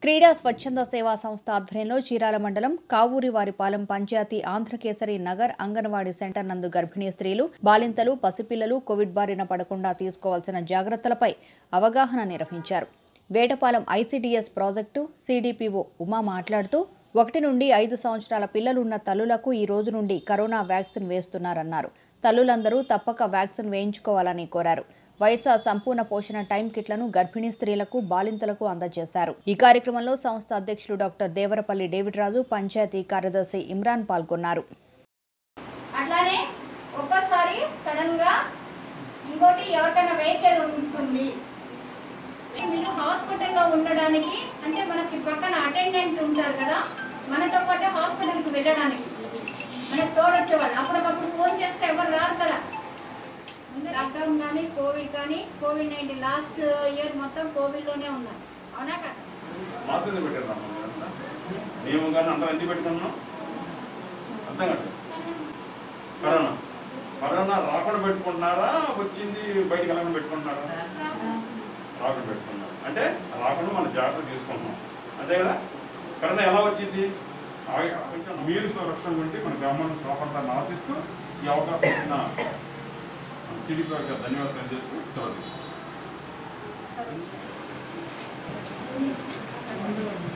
క్రీడా స్వచ్ఛంద సేవా సంస్థ ఆధ్వర్యంలో చీరాల మండలం కావూరివారిపాలెం పంచాయతీ ఆంధ్రకేసరి నగర్ అంగన్వాడీ సెంటర్ నందు గర్భిణీ స్త్రీలు బాలింతలు పసిపిల్లలు కోవిడ్ బారిన పడకుండా తీసుకోవాల్సిన జాగ్రత్తలపై అవగాహన నిర్వహించారు Vetapalem ICDS project CDPO Uma మాట్లాడుతూ ఒకటి నుండి ఐదు సంవత్సరాల పిల్లలున్న తల్లులకు ఈ రోజు నుండి కరోనా వ్యాక్సిన్ వేస్తున్నారన్నారు తల్లులందరూ తప్పక వ్యాక్సిన్ వేయించుకోవాలని కోరారు వైఎస్ఆర్ సంపూర్ణ పోషణ టైం కిట్లను గర్భిణీ స్త్రీలకు బాలింతలకు అందజేశారు ఈ కార్యక్రమంలో సంస్థ అధ్యక్షులు డాక్టర్ దేవరపల్లి డేవిడ్ రాజు పంచాయతీ కార్యదర్శి ఇమ్రాన్ పాల్గొన్నారు అట్లానే ఒక్కోసారి సడన్ గా ఇంకోటి ఎవరికైనా వెహికల్ ఉంటుంది మీరు హాస్పిటల్లో ఉండడానికి అంటే మనకి పక్కన అటెండెంట్ ఉంటారు కదా మనతో పాటు హాస్పిటల్కి వెళ్ళడానికి మనకు తోడొచ్చేవాళ్ళు అప్పటికప్పుడు ఫోన్ చేస్తే ఎవరు రారు కదా లాక్డౌన్ కానీ కోవిడ్ కానీ కోవిడ్ నైన్టీన్ లాస్ట్ ఇయర్ మొత్తం కోవిడ్లోనే ఉన్నారు అవునా కదా మాస్క్ ఎందుకు పెట్టారు మీరంతా మేము కానీ అందరం ఎందుకు పెట్టుకున్నాం అర్థం కాదు కరోనా కరోనా రాకుండా పెట్టుకుంటున్నారా వచ్చింది బయటికి వెళ్ళకుండా పెట్టుకుంటున్నారా రాకుండా పెట్టుకున్నారు అంటే రాకుండా మనం జాగ్రత్త తీసుకుంటున్నాం అంతే కదా కరోనా ఎలా వచ్చింది ఆ- కొంచెం మీరు సురక్షణ ఉంటే మన గ్రామాన్ని కాపాడతాన్ని ఆశిస్తూ ఈ అవకాశం ఇచ్చిన సిడిపి గారికి ధన్యవాదాలు తెలియజేస్తూ సెలవు తీసుకుంటాం